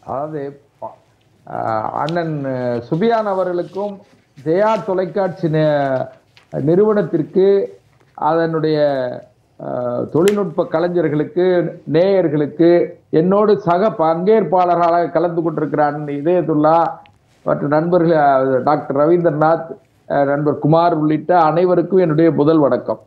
அதாவது ப- ஆஹ் அண்ணன் அஹ், சுபியான் அவர்களுக்கும் ஜெயா தொலைக்காட்சி நி- நிறுவனத்திற்கு அதனுடைய ஆஹ், தொழில்நுட்ப கலைஞர்களுக்கு நேயர்களுக்கு என்னோடு சக பங்கேற்பாளர்களாக கலந்து கொண்டிருக்கிற அண்ணன் இதயத்துல்லா மற்றும் நண்பர்கள் அஹ், டாக்டர் ரவீந்திரநாத் அஹ், நண்பர் குமார் உள்ளிட்ட அனைவருக்கும் என்னுடைய முதல் வணக்கம்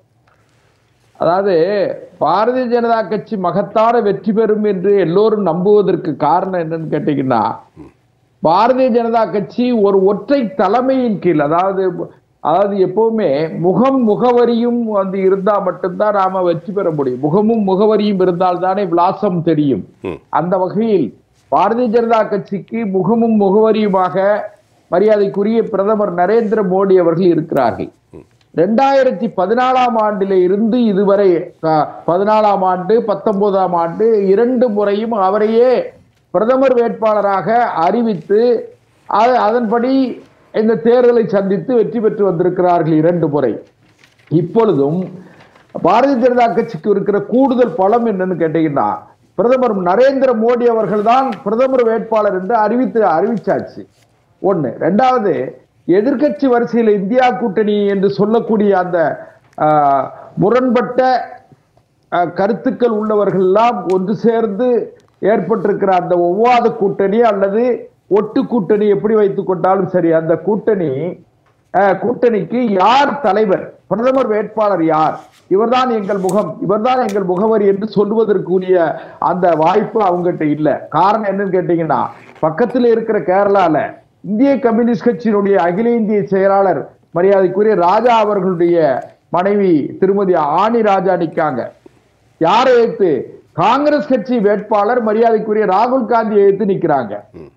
அதாவது பாரதிய ஜனதா கட்சி மகத்தான வெற்றி பெறும் என்று எல்லோரும் நம்புவதற்கு காரணம் என்னன்னு கேட்டீங்கன்னா பாரதிய ஜனதா கட்சி ஒரு ஒற்றை தலைமையின் கீழ் அதாவது அதாவது எப்பவுமே முகம் முகவரியும் வந்து இருந்தா மட்டும்தான் நாம வெற்றி பெற முடியும் முகமும் முகவரியும் இருந்தால் தானே விலாசம் தெரியும் ம். அந்த வகையில் பாரதிய ஜனதா கட்சிக்கு முகமும் முகவரியுமாக மரியாதைக்குரிய பிரதமர் நரேந்திர மோடி அவர்கள் இருக்கிறார்கள் ரெண்டாயிரத்தி பதினாலாம் ஆண்டில இருந்து இதுவரை அஹ், பதினாலாம் ஆண்டு பத்தொன்பதாம் ஆண்டு இரண்டு முறையும் அவரையே பிரதமர் வேட்பாளராக அறிவித்து அ- அதன்படி இந்த தேர்தலை சந்தித்து வெற்றி பெற்று வந்திருக்கிறார்கள் இரண்டு முறை இப்பொழுதும் பாரதிய ஜனதா கட்சிக்கு இருக்கிற கூடுதல் பலம் என்னன்னு கேட்டீங்கன்னா பிரதமர் நரேந்திர மோடி அவர்கள் தான் பிரதமர் வேட்பாளர் என்று அறிவித்து அறிவிச்சாச்சு ஒண்ணு ரெண்டாவது எதிர்க்கட்சி வரிசையில் இந்தியா கூட்டணி என்று சொல்லக்கூடிய அந்த ஆஹ், முரண்பட்ட அஹ், கருத்துக்கள் உள்ளவர்கள் எல்லாம் ஒன்று சேர்ந்து ஏற்பட்டிருக்கிற அந்த ஒவ்வாத கூட்டணி அல்லது ஒட்டு கூட்டணி எப்படி வைத்துக் கொண்டாலும் சரி அந்த கூட்டணி அஹ், கூட்டணிக்கு யார் தலைவர் பிரதமர் வேட்பாளர் யார் இவர்தான் எங்கள் முகம் இவர்தான் எங்கள் முகவரி என்று சொல்வதற்குரிய அந்த வாய்ப்பு அவங்ககிட்ட இல்ல காரணம் என்னன்னு கேட்டீங்கன்னா பக்கத்துல இருக்கிற கேரளால இந்திய கம்யூனிஸ்ட் கட்சியினுடைய அகில இந்திய செயலாளர் மரியாதைக்குரிய ராஜா அவர்களுடைய மனைவி திருமதி ஆணி ராஜா நிக்காங்க யாரை எதிர்த்து காங்கிரஸ் கட்சி வேட்பாளர் மரியாதைக்குரிய ராகுல் காந்தி எதிர்த்து நிக்கிறாங்க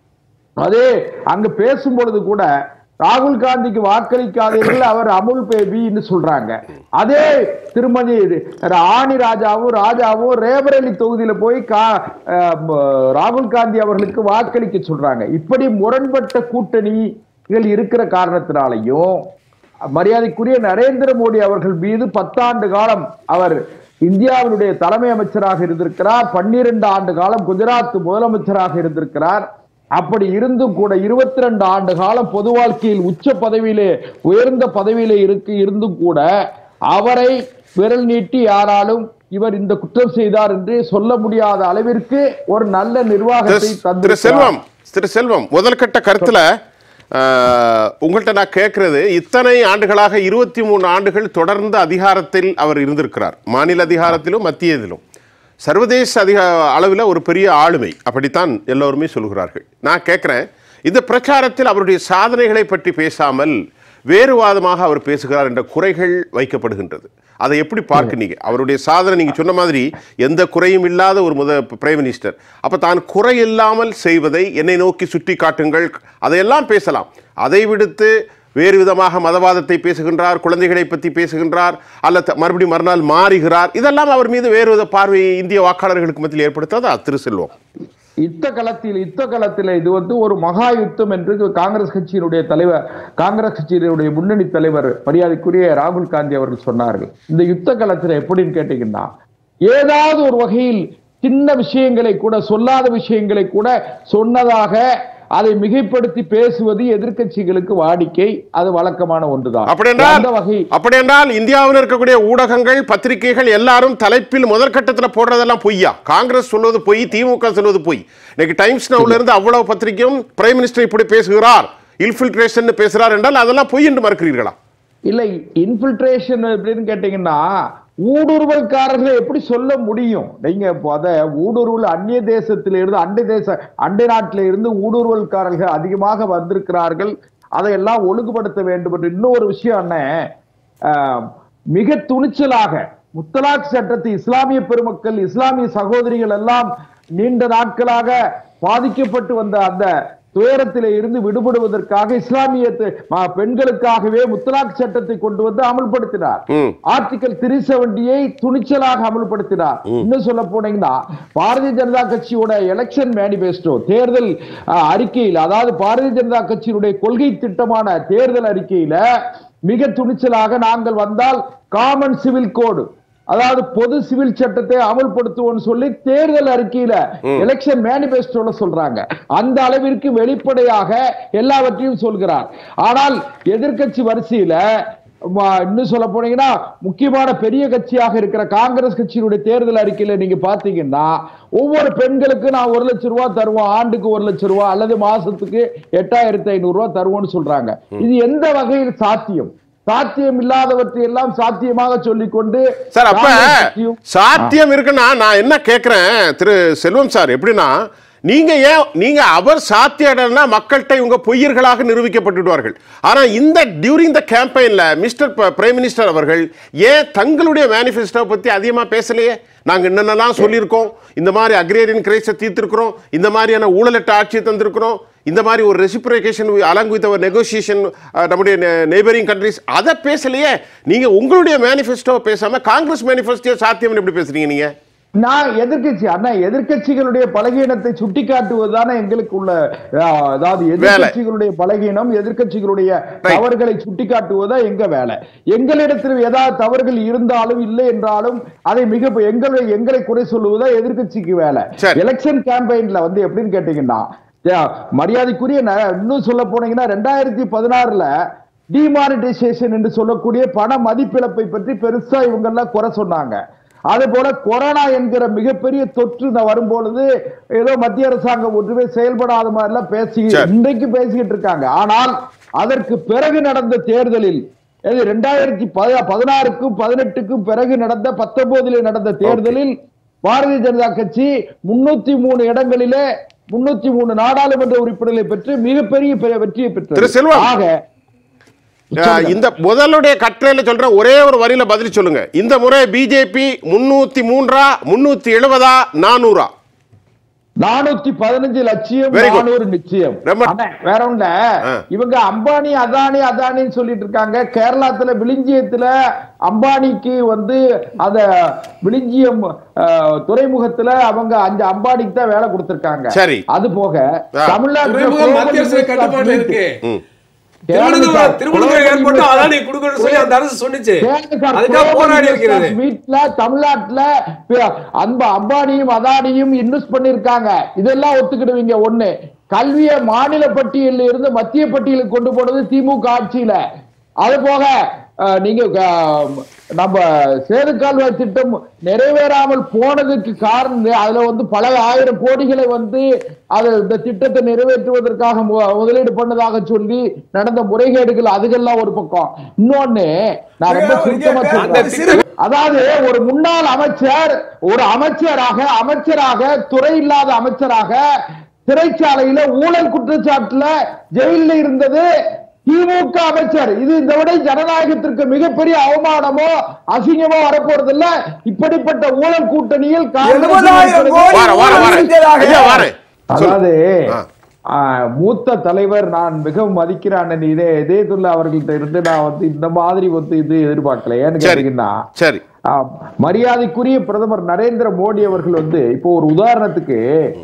அதே அங்க பேசும் பொழுது கூட ராகுல் காந்திக்கு வாக்களிக்காதீர்கள் அவர் அமுல் பேபின்னு சொல்றாங்க அதே திருமதி ஆணி ராஜாவும் ராஜாவும் ரேபரேலி தொகுதியில போய் கா- அஹ், ம- ராகுல் காந்தி அவர்களுக்கு வாக்களிக்க சொல்றாங்க இப்படி முரண்பட்ட கூட்டணிகள் இருக்கிற காரணத்தினாலையும் மரியாதைக்குரிய நரேந்திர மோடி அவர்கள் மீது பத்தாண்டு காலம் அவர் இந்தியாவினுடைய தலைமை அமைச்சராக இருந்திருக்கிறார் பன்னிரண்டு ஆண்டு காலம் குஜராத் முதலமைச்சராக இருந்திருக்கிறார் அப்படி இருந்தும் கூட இருபத்தி ரெண்டு ஆண்டு காலம் பொது வாழ்க்கையில் உச்ச பதவியிலே உயர்ந்த பதவியிலே இருக்கு இருந்தும் கூட அவரை விரல் நீட்டி யாராலும் இவர் இந்த குற்றம் செய்தார் என்று சொல்ல முடியாத அளவிற்கு ஒரு நல்ல நிர்வாகத்தை திரு- திரு தந்திருக்கிறார் செல்வம் திரு செல்வம் முதல் கட்ட கருத்துல ஆஹ், உங்கள்ட்ட நான் கேட்கறது இத்தனை ஆண்டுகளாக இருபத்தி மூணு ஆண்டுகள் தொடர்ந்து அதிகாரத்தில் அவர் இருந்திருக்கிறார் மாநில அதிகாரத்திலும் மத்தியதிலும் சர்வதேச அதிக அளவில் ஒரு பெரிய ஆளுமை அப்படித்தான் எல்லோருமே சொல்கிறார்கள் நான் கேட்குறேன் இந்த பிரச்சாரத்தில் அவருடைய சாதனைகளை பற்றி பேசாமல் வேறுவாதமாக அவர் பேசுகிறார் என்ற குறைகள் வைக்கப்படுகின்றது அதை எப்படி பார்க்கிறீங்க அவருடைய சாதனை நீங்க சொன்ன மாதிரி எந்த குறையும் இல்லாத ஒரு முத பிரைம் மினிஸ்டர் அப்ப தான் குறை இல்லாமல் செய்வதை என்னை நோக்கி சுட்டி காட்டுங்கள் அதையெல்லாம் பேசலாம் அதை விடுத்து வேறு விதமாக மதவாதத்தை பேசுகின்றார் குழந்தைகளை பற்றி பேசுகின்றார் அல்லது மறுபடியும் மறுநாள் மாறுகிறார் இதெல்லாம் அவர் மீது வேறு வித பார்வையை இந்திய வாக்காளர்களுக்கு மத்தியில் ஏற்படுத்தாதா திரு செல்வம் யுத்த களத்தில் யுத்த களத்தில் இது வந்து ஒரு மகா யுத்தம் என்று காங்கிரஸ் கட்சியினுடைய தலைவர் காங்கிரஸ் கட்சியினுடைய முன்னணி தலைவர் மரியாதைக்குரிய ராகுல் காந்தி அவர்கள் சொன்னார்கள் இந்த யுத்த களத்தில் எப்படின்னு கேட்டீங்கன்னா ஏதாவது ஒரு வகையில் சின்ன விஷயங்களை கூட சொல்லாத விஷயங்களை கூட சொன்னதாக அதை மிகைப்படுத்தி பேசுவது எதிர்க்கட்சிகளுக்கு வாடிக்கை அது வழக்கமான ஒன்றுதான் அப்படி என்றால் அந்த வகை அப்படி என்றால் இந்தியாவில் இருக்கக்கூடிய ஊடகங்கள் பத்திரிகைகள் எல்லாரும் தலைப்பில் முதல் கட்டத்தில் போடுறதெல்லாம் பொய்யா காங்கிரஸ் சொல்வது பொய் திமுக சொல்வது பொய் இன்னைக்கு டைம்ஸ் நவுல இருந்து அவ்வளவு பத்திரிகையும் பிரைம் மினிஸ்டர் இப்படி பேசுகிறார் இன்ஃபில்ட்ரேஷன் பேசுகிறார் என்றால் அதெல்லாம் பொய் என்று மறுக்கிறீர்களா இல்லை இன்ஃபில்ட்ரேஷன் எப்படின்னு கேட்டீங்கன்னா ஊடுருவல்காரர்களை எப்படி சொல்ல முடியும் நீங்க இப்போ அத ஊடுருவல் அந்நிய தேசத்தில இருந்து அண்டை தேச அண்டை நாட்டில இருந்து ஊடுருவல்காரர்கள் அதிகமாக வந்திருக்கிறார்கள் அதையெல்லாம் ஒழுங்குபடுத்த வேண்டும் என்று இன்னொரு விஷயம் அண்ணன் ஆஹ், மிக துணிச்சலாக முத்தலாக் சட்டத்தை இஸ்லாமிய பெருமக்கள் இஸ்லாமிய சகோதரிகள் எல்லாம் நீண்ட நாட்களாக பாதிக்கப்பட்டு வந்த அந்த துயரத்திலே இருந்து விடுபடுவதற்காக இஸ்லாமிய து- ம- பெண்களுக்காகவே முத்தலாக் சட்டத்தை கொண்டு வந்து அமல்படுத்தினார் ம். ஆர்டிகல் த்ரீ செவன்டியை துணிச்சலாக அமல்படுத்தினார் இன்னும் சொல்ல போனீங்கன்னா பாரதிய ஜனதா கட்சியோட எலெக்ஷன் மேனிபெஸ்டோ தேர்தல் அஹ், அறிக்கையில் அதாவது பாரதிய ஜனதா கட்சியினுடைய கொள்கை திட்டமான தேர்தல் அறிக்கையில மிக துணிச்சலாக நாங்கள் வந்தால் காமன் சிவில் கோடு அதாவது பொது சிவில் சட்டத்தை அமல்படுத்துவோம்னு சொல்லி தேர்தல் அறிக்கையில எலெக்ஷன் மேனிபெஸ்டோல சொல்றாங்க அந்த அளவிற்கு வெளிப்படையாக எல்லாவற்றையும் சொல்கிறார் ஆனால் எதிர்க்கட்சி வரிசையில ம- இன்னும் சொல்ல போனீங்கன்னா முக்கியமான பெரிய கட்சியாக இருக்கிற காங்கிரஸ் கட்சியினுடைய தேர்தல் அறிக்கையில நீங்க பாத்தீங்கன்னா ஒவ்வொரு பெண்களுக்கு நான் ஒரு லட்சம் ரூபாய் தருவோம் ஆண்டுக்கு ஒரு லட்சம் ரூபாய் அல்லது மாசத்துக்கு எட்டாயிரத்தி ஐநூறு ரூபாய் தருவோம்னு சொல்றாங்க இது எந்த வகையில் சாத்தியம் சாத்தியம் இல்லாதவற்றை எல்லாம் சாத்தியமாக சொல்லிக்கொண்டு சார் அப்ப காங்கிரஸ் கட்சியும் சாத்தியம் இருக்குன்னா நான் என்ன கேட்கிறேன் திரு செல்வம் சார் எப்படின்னா நீங்க ஏன் நீங்க அவர் சாத்தியம்னா மக்கள்கிட்ட இவங்க பொய்யர்களாக நிரூபிக்கப்பட்டுடுவார்கள் ஆனா இந்த டியூரிங் த கேம்பெயின்ல மிஸ்டர் பிரைம் மினிஸ்டர் அவர்கள் ஏன் தங்களுடைய மேனிஃபெஸ்டோ பத்தி அதிகமா பேசலையே நாங்க என்னென்னலாம் சொல்லியிருக்கோம் இந்த மாதிரி அக்ரேரியன் கிரைஸை தீர்த்திருக்கிறோம் இந்த மாதிரியான ஊழலற்ற ஆட்சியை தந்திருக்கிறோம் இந்த மாதிரி ஒரு ரெசிப்ரேகேஷன் அலாங் வித் அவர் நெகோசியேஷன் நம்முடைய நெய்பரிங் கண்ட்ரிஸ் அதை பேசலையே நீங்க உங்களுடைய மேனிஃபெஸ்டோ பேசாம காங்கிரஸ் மேனிஃபெஸ்டோ சாத்தியம்னு எப்படி பேசுறீங்க நீங்க நான் எதிர்க்கட்சி அண்ணா எதிர்க்கட்சிகளுடைய பலகீனத்தை சுட்டிக்காட்டுவதுதானே எங்களுக்கு உள்ள அஹ், அதாவது எதிர்க்கட்சிகளுடைய பலகீனம் எதிர்க்கட்சிகளுடைய தவறுகளை சுட்டிக்காட்டுவதா எங்க வேலை எங்களிடத்தில் ஏதாவது தவறுகள் இருந்தாலும் இல்லை என்றாலும் அதை மிக எங்களை எங்களை குறை சொல்லுவதா எதிர்க்கட்சிக்கு வேலை சரி. எலெக்ஷன் கேம்பெயின்ல வந்து எப்படின்னு கேட்டீங்கன்னா அஹ், மரியாதைக்குரிய ந- இன்னும் சொல்ல போனீங்கன்னா ரெண்டாயிரத்தி பதினாறுல டிமானிட்டைசேஷன் என்று சொல்லக்கூடிய பண மதிப்பிழப்பை பற்றி பெருசா இவங்க எல்லாம் குறை சொன்னாங்க அதே போல கொரோனா என்கிற மிகப்பெரிய தொற்று இந்த வரும்பொழுது ஏதோ மத்திய அரசாங்கம் ஒன்றுமே செயல்படாத மாதிரி எல்லாம் பேசி சரி. இன்றைக்கு பேசிக்கிட்டு இருக்காங்க ஆனால் அதற்கு பிறகு நடந்த தேர்தலில் இது ரெண்டாயிரத்தி பதினாறுக்கும் பதினெட்டுக்கும் பிறகு நடந்த பத்தொன்பதுல நடந்த தேர்தலில் பாரதிய ஜனதா கட்சி முன்னூத்தி மூணு இடங்களிலே முன்னூத்தி மூணு நாடாளுமன்ற உறுப்பினர்களை பெற்று மிகப்பெரிய பெரிய வெற்றியை திரு பெற்றது செல்வம். ஆக அஹ், இந்த முதலுடைய கட்டுரையில சொல்ற ஒரே ஒரு வரியில பதில் சொல்லுங்க இந்த முறை பிஜேபி முன்னூத்தி மூன்றா முன்னூத்தி எழுபதா நானூறா நானூத்தி பதினஞ்சு லட்சியம் Very good. நானூறு நிச்சயம் ரொம்ப- அண்ணே, வேற ஒண்ணு ஆ. இவங்க அம்பானி அதானி அதானின்னு சொல்லிட்டு இருக்காங்க கேரளாத்துல விளிஞ்சியத்துல அம்பானிக்கு வந்து அத விளிஞ்சியம் அஹ், துறைமுகத்துல அவங்க அஞ்சு அம்பானிக்கு தான் வேலை கொடுத்திருக்காங்க சரி. அது போக ஆ. தமிழ்நாட்டுல துறைமுகம் மத்திய அரசு global கட்டுப்பாட்டுல இருக்கு ம். திருவனந்தபுரம் திருவனந்தபுரம் ஏர்போர்ட் அதானி கொடுக்கணும்னு சொல்லி அந்த அரசு சொன்னுச்சு அதுக்காக போராடி இருக்கிறது வீட்டுல தமிழ்நாட்டுல பி- அன்ப அம்பானியும் அதானியும் இன்வெஸ்ட் பண்ணிருக்காங்க இதெல்லாம் ஒத்துக்கிடுவீங்க ஒண்ணு கல்வியை மாநில பட்டியலில் இருந்து மத்திய பட்டியலுக்கு கொண்டு போனது திமுக ஆட்சியில அது போக அஹ், நீங்க அஹ், நம்ம சேது கால்வாய் திட்டம் நிறைவேறாமல் போனதுக்கு காரணம் அதுல வந்து பல ஆயிரம் கோடிகளை வந்து அது இந்த திட்டத்தை நிறைவேற்றுவதற்காக மு- முதலீடு பண்ணதாக சொல்லி நடந்த முறைகேடுகள் அதுகெல்லாம் ஒரு பக்கம் இன்னொன்னு நான் ரொம்ப சுருக்கமா அந்த சொல்றேன் திட்டம் அதாவது ஒரு முன்னாள் அமைச்சர் ஒரு அமைச்சராக அமைச்சராக துறை இல்லாத அமைச்சராக சிறைச்சாலையில ஊழல் குற்றச்சாட்டுல ஜெயில இருந்தது திமுக அமைச்சர் இது இந்த விட ஜனநாயகத்திற்கு மிகப்பெரிய அவமானமோ அசிங்கமோ வரப்போறது இல்ல இப்படிப்பட்ட ஊழல் கூட்டணியில் காங்கிரஸ் எழுபதாயிரம் இருக்கிறது. கோடி வாரேன், வாரேன், வாரேன். செஞ்சதாக. ஐயா, வாரேன். சொல்லு. அதாவது ஆ. ஆ, மூத்த தலைவர் நான் மிகவும் மதிக்கிற அண்ணன் இதே இதயத்துள்ள அவர்கள்ட்ட இருந்து நான் வந்து இந்த மாதிரி வந்து இது எதிர்பார்க்கல ஏன்னு சரி கேட்டீங்கன்னா சரி ஆ, மரியாதைக்குரிய பிரதமர் நரேந்திர மோடி அவர்கள் வந்து இப்போ ஒரு உதாரணத்துக்கு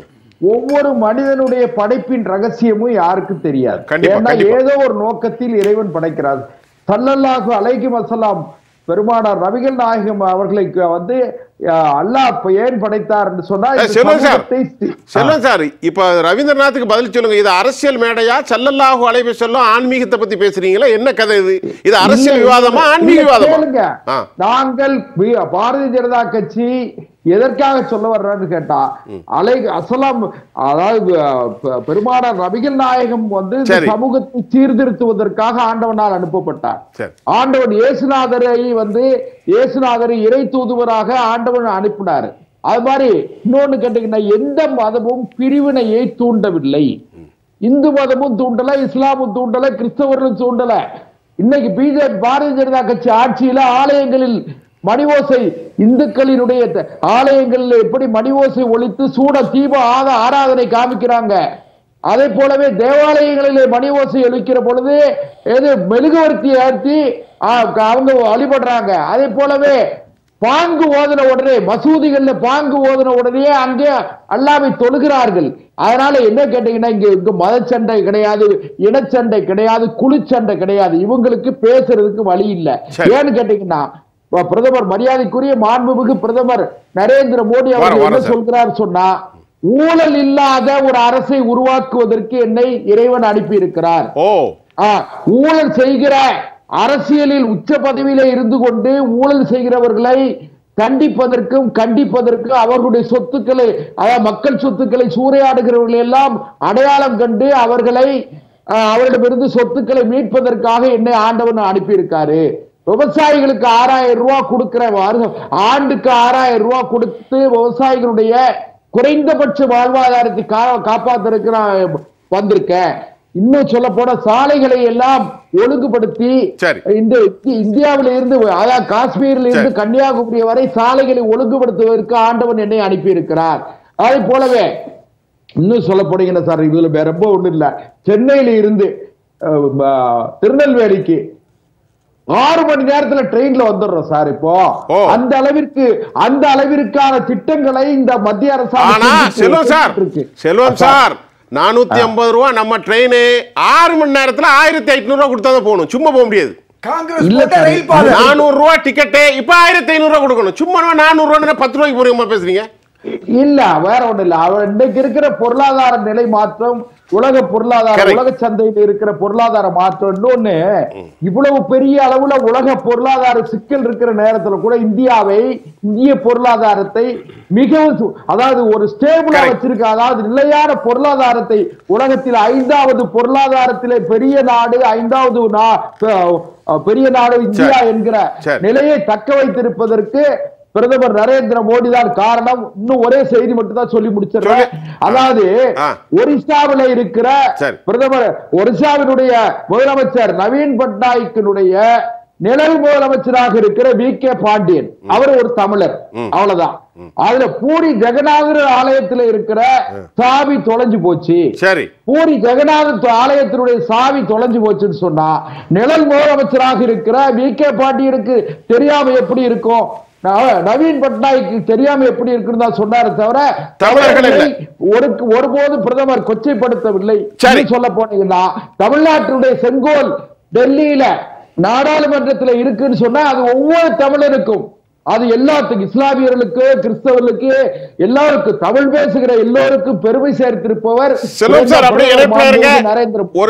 ஒவ்வொரு மனிதனுடைய படைப்பின் ரகசியமும் யாருக்கும் தெரியாது கண்டிப்பா, ஏன்னா கண்டிப்பா. ஏதோ ஒரு நோக்கத்தில் இறைவன் படைக்கிறார் சல்லல்லாஹு அலைஹி வஸல்லம் பெருமானார் நபிகள் நாயகம் அவர்களை வந்து ஆ, அல்லாஹ் இப்ப ஏன் படைத்தார் என்று சொன்னா இந்த செல்வம் சார் சமூகத்தை சி- செல்வம் சார் இப்ப ரவீந்திரநாத்துக்கு பதில் சொல்லுங்க இது அரசியல் மேடையா சல்லல்லாஹு அலைஹி சொல்லும் ஆன்மீகத்தை பத்தி பேசுறீங்களா என்ன கதை இது இது அரசியல் இல்ல, விவாதமா இல்ல, ஆன்மீக விவாதமா கேளுங்க. ஆ. நாங்கள் பி- பாரதிய ஜனதா கட்சி எதற்காக சொல்ல வர்றான்னு கேட்டா அலை அசலாம் அதாவது அஹ், பெ- பெருமானார் நபிகள் நாயகம் வந்து இந்த சரி. சமூகத்தை சீர்திருத்துவதற்காக ஆண்டவனால் அனுப்பப்பட்டார் சரி ஆண்டவன் இயேசுநாதரை வந்து இயேசுநாதரை இறை தூதுவராக ஆண்டவன் அனுப்பினார் அது மாதிரி இன்னொன்னு கேட்டீங்கன்னா எந்த மதமும் பிரிவினையை தூண்டவில்லை இந்து மதமும் தூண்டல இஸ்லாமும் தூண்டல கிறிஸ்தவர்களும் தூண்டல இன்னைக்கு பிஜேபி பாரதிய ஜனதா கட்சி ஆட்சியில ஆலயங்களில் மணி ஓசை இந்துக்களினுடைய த- ஆலயங்களில் எப்படி மணி ஓசை ஒழித்து சூட தீப ஆத ஆராதனை காமிக்கிறாங்க அதே போலவே தேவாலயங்களிலே மணி ஓசை ஒலிக்கிற பொழுது எது மெழுகுவர்த்தி ஏற்றி ஆ, அவங்க வழிபடுறாங்க அதே போலவே பாங்கு ஓதின உடனே மசூதிகள்ல பாங்கு ஓதின உடனே அங்கே அல்லாவை தொழுகிறார்கள் அதனால என்ன கேட்டீங்கன்னா இங்க இங்க மதச்சண்டை கிடையாது இனச்சண்டை கிடையாது குழுச்சண்டை கிடையாது இவங்களுக்கு பேசுறதுக்கு வழி இல்ல சரி. ஏன்னு கேட்டீங்கன்னா ப- பிரதமர் மரியாதைக்குரிய மாண்புமிகு பிரதமர் நரேந்திர மோடி வர, அவர்கள் வர என்ன சார். சொல்கிறார் சொன்னா ஊழல் இல்லாத ஒரு அரசை உருவாக்குவதற்கு என்னை இறைவன் அனுப்பி இருக்கிறார் ஓ ஆ, ஊழல் செய்கிற அரசியலில் உச்ச பதவியில இருந்து கொண்டு ஊழல் செய்கிறவர்களை கண்டிப்பதற்கும் கண்டிப்பதற்கும் அவர்களுடைய சொத்துக்களை அதாவது மக்கள் சொத்துக்களை சூறையாடுகிறவர்களை எல்லாம் அடையாளம் கண்டு அவர்களை ஆ, அவரிடமிருந்து சொத்துக்களை மீட்பதற்காக என்னை ஆண்டவன் அனுப்பியிருக்காரு விவசாயிகளுக்கு ஆறாயிரம் ரூபாய் கொடுக்கிற வருஷம் ஆண்டுக்கு ஆறாயிரம் ரூபாய் கொடுத்து விவசாயிகளுடைய குறைந்தபட்ச வாழ்வாதாரத்தை கா- காப்பாத்துறதுக்கு நான் வந்திருக்கேன் இன்னும் சொல்ல போன சாலைகளை எல்லாம் ஒழுங்குபடுத்தி சரி. இந்த இந்தி- இந்தியாவில இருந்து அதாவது காஷ்மீரில் இருந்து சரி. கன்னியாகுமரி வரை சாலைகளை ஒழுங்குபடுத்துவதற்கு ஆண்டவன் என்னை அனுப்பி இருக்கிறார் அதே போலவே இன்னும் சொல்ல போனீங்கன்னா சார் இதுல வேற ரொம்ப ஒண்ணும் இல்ல சென்னையில இருந்து அஹ், ம- திருநெல்வேலிக்கு ஆறு மணி நேரத்துல ட்ரெயின்ல வந்துடுறோம் சார் இப்போ ஓ. அந்த அளவிற்கு அந்த அளவிற்கான திட்டங்களை இந்த மத்திய அரசாங்கம் ஆனா செஞ்சுட்டு- செல்வம் சார் செஞ்சுட்டு இருக்கு. செல்வம் சார் நானூத்தி ஐம்பது ரூபா நம்ம ட்ரெயின் ஆறு மணி நேரத்துல ஆயிரத்தி ஐநூறு ரூபா கொடுத்தா தான் போகணும் சும்மா போக முடியாது காங்கிரஸ் இல்ல போட்ட சார். ரயில் பாதை நானூறு ரூபா டிக்கெட்டு இப்ப ஆயிரத்தி ஐநூறு ரூபா கொடுக்கணும் சும்மா நானூறு ரூபா பத்து ரூபாய்க்கு போறீங்க பேசுறீங்க இல்ல வேற ஒண்ணு இல்ல அவன் இன்னைக்கு இருக்கிற பொருளாதார நிலை மாற்றம் உலக பொருளாதார Correct. உலக சந்தையில் இருக்கிற பொருளாதார மாற்றம் இன்னொன்னு இவ்வளவு பெரிய அளவுல உலக பொருளாதார சிக்கல் இருக்கிற நேரத்துல கூட இந்தியாவை இந்திய பொருளாதாரத்தை மிகவும் சு- அதாவது ஒரு ஸ்டேபிளா Correct. வச்சிருக்க அதாவது நிலையான பொருளாதாரத்தை உலகத்தில் ஐந்தாவது பொருளாதாரத்திலே பெரிய நாடு ஐந்தாவது நா- பெ- பெரிய நாடு இந்தியா சரி. என்கிற சரி. நிலையை தக்க வைத்திருப்பதற்கு பிரதமர் நரேந்திர மோடி தான் காரணம் இன்னும் ஒரே செய்தி மட்டும் தான் சொல்லி முடிச்சிடுறேன் சொல்லு. அதாவது ஆ. ஒரிசாவில இருக்கிற சரி. பிரதமர் ஒரிசாவினுடைய முதலமைச்சர் நவீன் பட்நாயக்கினுடைய நிழல் முதலமைச்சராக இருக்கிற வி கே பாண்டியன் அவர் ஒரு தமிழர் அவ்வளவுதான் அதுல பூரி ஜெகநாதர் ஆலயத்துல இருக்கிற சாவி தொலைஞ்சு போச்சு சரி பூரி ஜெகநாத ஆலயத்தினுடைய சாவி தொலைஞ்சு போச்சுன்னு சொன்னா நிழல் முதலமைச்சராக இருக்கிற வி கே பாண்டியனுக்கு தெரியாம எப்படி இருக்கும் ந- நவீன் பட்நாயக்கு தெரியாம எப்படி இருக்குன்னு தான் சொன்னாரே தவிர தமிழர்கள் இல்லை. ஒரு ஒருபோது பிரதமர் கொச்சைப்படுத்தவில்லை சரி. இன்னும் சொல்ல போனீங்கன்னா தமிழ்நாட்டினுடைய செங்கோல் டெல்லியில நாடாளுமன்றத்துல இருக்குன்னு சொன்னா அது ஒவ்வொரு தமிழருக்கும் அது எல்லாத்துக்கும் இஸ்லாமியர்களுக்கு கிறிஸ்தவர்களுக்கு எல்லாருக்கும் தமிழ் பேசுகிற எல்லோருக்கும் பெருமை சேர்த்திருப்பவர் செல்வம் சார் அப்படியே இணைப்புல இருங்க நரேந்திர ஒரு